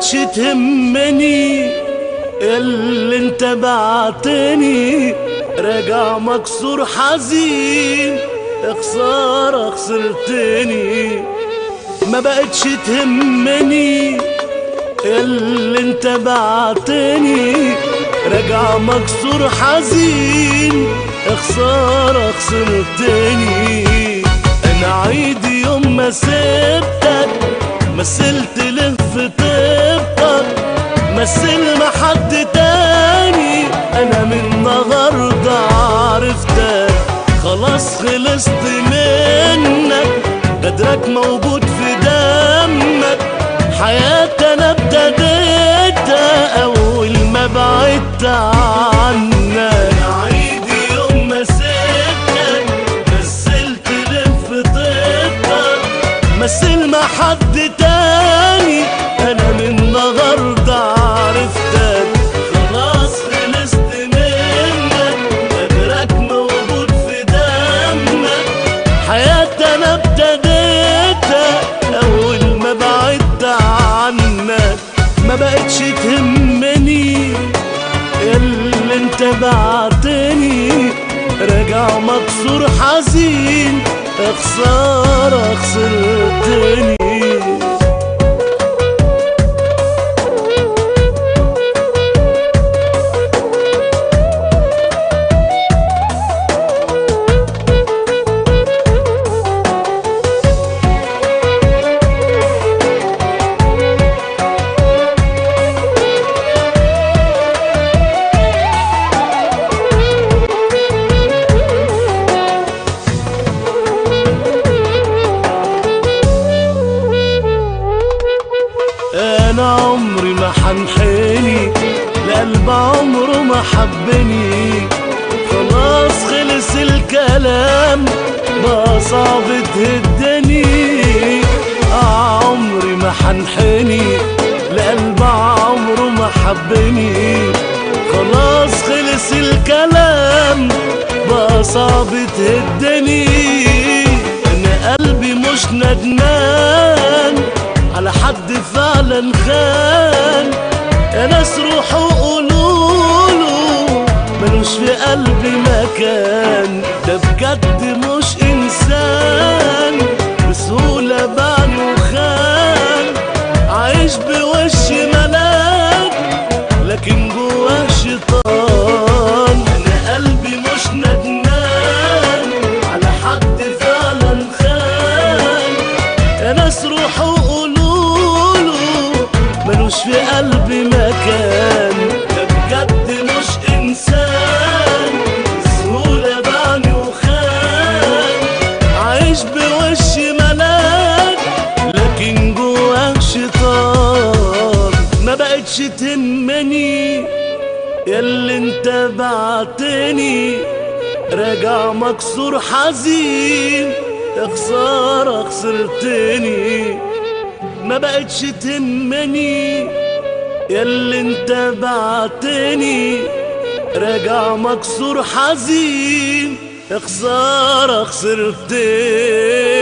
بقتش تهمني اللي انت بعتني راجع مكسور حزين خسارة خسرتني ما بقتش تهمني اللي انت بعتني راجع مكسور حزين خسارة خسرتني انا عيد يوم ما سبتك مثلت له في طيبتك مثل ما حد تاني انا من النهارده عرفتك خلاص خلصت منك قدرك موجود في دمك حياتي انا ابتديتها اول ما بعدت عنك عيد يوم ما سبتك مثلت ليه في طيبتك مثل ما حد تاني انا من النهارده عرفتك خلاص خلصت منك قدرك موجود في دمك حياتي انا ابتديتها اول ما بعدت عنك ما بقتش تهمني اللي انت بعتني راجع مكسور حزين خسارة خسرتني انا عمري ما حنحني لقلب عمره ما حبني خلاص خلص الكلام ما صعب تهدني آه عمري ما حنحني لقلب عمره ما حبني خلاص خلص الكلام بقى صعب تهدني انا قلبي مش ندمان على حد فعلا خان يا ناس روحوا قولوله ملوش في قلبي مكان ده بجد مش انسان بسهولة بعني وخان عايش بوش ملاك لكن جواه شيطان انا قلبي مش ندمان على حد فعلا خان يا ناس روحوا قولوله ملوش في قلبي مكان ده بجد مش انسان بسهولة بعني وخان عايش بوش ملاك لكن جواه شيطان ما بقتش تهمني ياللي انت بعتني راجع مكسور حزين خسارة خسرتني ما بقتش تهمني ياللي انت بعتني راجع مكسور حزين خسارة خسرتني